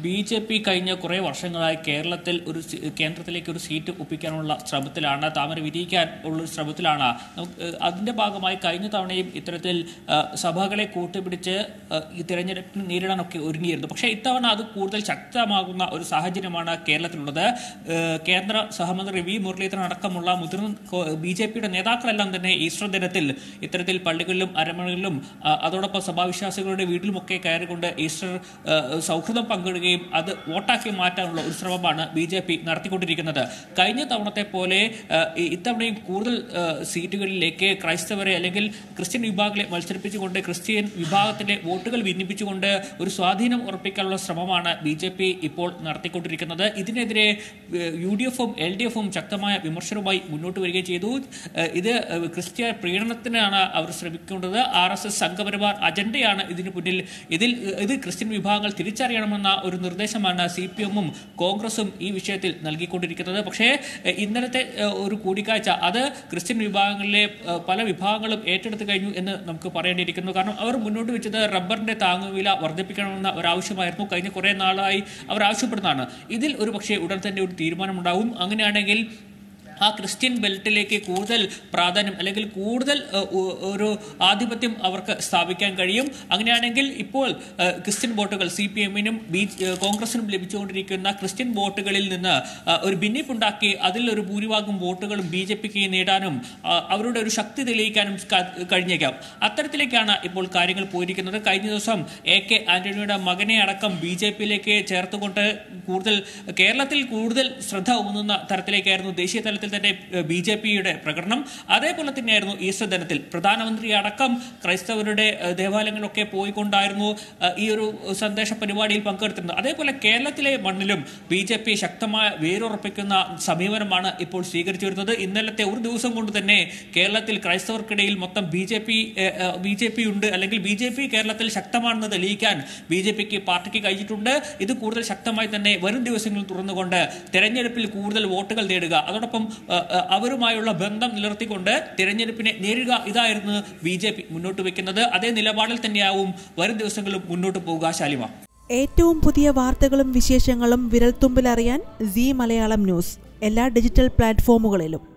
B J P കഴിഞ്ഞ കുറേ വർഷങ്ങളായി കേരളത്തിൽ ഒരു സി- കേന്ദ്രത്തിലേക്ക് ഒരു സീറ്റ് ഒപ്പിക്കാനുള്ള ശ്രമത്തിലാണ് താമര വിരിയിക്കാൻ ഉള്ള ഒരു ശ്രമത്തിലാണ് നമുക്ക്, ഏഹ്, അതിന്റെ ഭാഗമായി കഴിഞ്ഞ തവണയും ഇത്തരത്തിൽ ഏഹ്, സഭകളെ കൂട്ടുപിടിച്ച് ഏഹ്, ഈ തിരഞ്ഞെടുപ്പിന് നേരിടാനൊക്കെ ഒരുങ്ങിയിരുന്നു പക്ഷേ ഇത്തവണ അത് കൂടുതൽ ശക്തമാകുന്ന ഒരു സാഹചര്യമാണ് കേരളത്തിലുള്ളത് ഏഹ്, കേന്ദ്ര സഹമന്ത്രി വി മുരളീധരൻ അടക്കമുള്ള മുതിർന്ന ബി ജെ പിയുടെ നേതാക്കളെല്ലാം തന്നെ ഈസ്റ്റർ ദിനത്തിൽ ഇത്തരത്തിൽ പള്ളികളിലും അരമണകളിലും ആ, അതോടൊപ്പം സഭാവിശ്വാസികളുടെ വീട്ടിലുമൊക്കെ കയറിക്കൊണ്ട് ഈസ്റ്റർ ആ, സൗഹൃദം പങ്കിടുകയും അത് വോട്ടാക്കി മാറ്റാനുള്ള ഒരു ശ്രമമാണ് ബി ജെ പി നടത്തിക്കൊണ്ടിരിക്കുന്നത് കഴിഞ്ഞ തവണത്തെ പോലെ ആ, ഈ- ഇത്തവണയും കൂടുതൽ ആ, സീറ്റുകളിലേക്ക് ക്രൈസ്തവരെ അല്ലെങ്കിൽ ക്രിസ്ത്യൻ വിഭാഗങ്ങളെ മത്സരിപ്പിച്ചുകൊണ്ട് ക്രിസ്ത്യൻ വിഭാഗത്തിന്റെ വോട്ടുകൾ ഭിന്നിപ്പിച്ചുകൊണ്ട് ഒരു സ്വാധീനം ഉറപ്പിക്കാനുള്ള ശ്രമമാണ് ബി ജെ പി ഇപ്പോൾ നടത്തിക്കൊണ്ടിരിക്കുന്നത് ഇതിനെതിരെ യു ഡി എഫും എൽ ഡി എഫും ശക്തമായ വിമർശനവുമായി മുന്നോട്ട് വരികയും ചെയ്തു ഏഹ് ഇത് ഏഹ് ക്രിസ്ത്യ പ്രീണനത്തിനാണ് അവർ ശ്രമിക്കേണ്ടത് ആർ എസ് എസ് സംഘപരിവാർ അജണ്ടയാണ് ഇതിന് പിന്നിൽ ഇതിൽ ഏഹ് ഇത് ക്രിസ്ത്യൻ വിഭാഗങ്ങൾ തിരിച്ചറിയണമെന്ന ഒരു നിർദ്ദേശമാണ് സി പി എമ്മും കോൺഗ്രസും ഈ വിഷയത്തിൽ നൽകിക്കൊണ്ടിരിക്കുന്നത് പക്ഷേ ഏഹ് ഇന്നലത്തെ ഏഹ് ഒരു കൂടിക്കാഴ്ച അത് ക്രിസ്ത്യൻ വിഭാഗങ്ങളിലെ ഏഹ് പല വിഭാഗങ്ങളും ഏറ്റെടുത്തു കഴിഞ്ഞു എന്ന് നമുക്ക് പറയേണ്ടിയിരിക്കുന്നു കാരണം അവർ മുന്നോട്ട് വെച്ചത് റബ്ബറിന്റെ താങ്ങുവില വർദ്ധിപ്പിക്കണമെന്ന ഒരാവശ്യമായിരുന്നു കഴിഞ്ഞ കുറേ നാളായി അവർ ആവശ്യപ്പെടുന്നതാണ് ഇതിൽ ഒരു പക്ഷേ ഉടൻ തന്നെ ഒരു തീരുമാനമുണ്ടാവും അങ്ങനെയാണെങ്കിൽ ആ ക്രിസ്ത്യൻ ബെൽറ്റിലേക്ക് കൂടുതൽ പ്രാധാന്യം അല്ലെങ്കിൽ കൂടുതൽ ഏഹ്, ഒ- ഒരു ആധിപത്യം അവർക്ക് സ്ഥാപിക്കാൻ കഴിയും അങ്ങനെയാണെങ്കിൽ ഇപ്പോൾ ഏഹ്, ക്രിസ്ത്യൻ വോട്ടുകൾ സി പി എമ്മിനും ബി ഏഹ്, കോൺഗ്രസിനും ലഭിച്ചുകൊണ്ടിരിക്കുന്ന ക്രിസ്ത്യൻ വോട്ടുകളിൽ നിന്ന് ഏഹ്, ഒരു ഭിന്നിപ്പുണ്ടാക്കി അതിൽ ഒരു ഭൂരിഭാഗം വോട്ടുകളും ബി ജെ പിക്ക് നേടാനും ആ, അവരുടെ ഒരു ശക്തി തെളിയിക്കാനും ക- കഴിഞ്ഞേക്കാം അത്തരത്തിലേക്കാണ് ഇപ്പോൾ കാര്യങ്ങൾ പോയിരിക്കുന്നത് കഴിഞ്ഞ ദിവസം എ കെ ആന്റണിയുടെ മകനെ അടക്കം ബി ജെ പിയിലേക്ക് ചേർത്തുകൊണ്ട് കൂടുതൽ കേരളത്തിൽ കൂടുതൽ ശ്രദ്ധ ഊന്നുന്ന തരത്തിലേക്കായിരുന്നു ദേശീയ തലത്തിൽ തന്നെ ബി ജെ പിയുടെ പ്രകടനം അതേപോലെ തന്നെയായിരുന്നു ഈസ്റ്റർ ദിനത്തിൽ പ്രധാനമന്ത്രി അടക്കം ക്രൈസ്തവരുടെ ഏഹ്, ദേവാലയങ്ങളിലൊക്കെ പോയിക്കൊണ്ടായിരുന്നു ഏഹ്, ഈ ഒരു സന്ദേശ പരിപാടിയിൽ പങ്കെടുത്തിരുന്നത് അതേപോലെ കേരളത്തിലെ മണ്ണിലും ബി ജെ പി ശക്തമായ വേരുറപ്പിക്കുന്ന സമീപനമാണ് ഇപ്പോൾ സ്വീകരിച്ചു വരുന്നത് ഇന്നലത്തെ ഒരു ദിവസം കൊണ്ട് തന്നെ കേരളത്തിൽ ക്രൈസ്തവർക്കിടയിൽ മൊത്തം B J P B J P ഉണ്ട് അല്ലെങ്കിൽ ബി ജെ പി കേരളത്തിൽ ശക്തമാണെന്ന് തെളിയിക്കാൻ ബി ജെ പിക്ക് പാർട്ടിക്ക് കഴിഞ്ഞിട്ടുണ്ട് ഇത് കൂടുതൽ ശക്തമായി തന്നെ വരും ദിവസങ്ങളിൽ തുറന്നുകൊണ്ട് തെരഞ്ഞെടുപ്പിൽ കൂടുതൽ വോട്ടുകൾ നേടുക അതോടൊപ്പം ആ, ആ, അവരുമായുള്ള ബന്ധം നിലനിർത്തിക്കൊണ്ട് തെരഞ്ഞെടുപ്പിനെ നേരിടുക ഇതായിരുന്നു ബി ജെ പി മുന്നോട്ട് വെക്കുന്നത് അതേ നിലപാടിൽ തന്നെയാവും വരും ദിവസങ്ങളും മുന്നോട്ട് പോവുക ശാലിമ ഏറ്റവും പുതിയ വാർത്തകളും വിശേഷങ്ങളും വിരൽത്തുമ്പിലറിയാൻ സി മലയാളം ന്യൂസ് എല്ലാ ഡിജിറ്റൽ പ്ലാറ്റ്ഫോമുകളിലും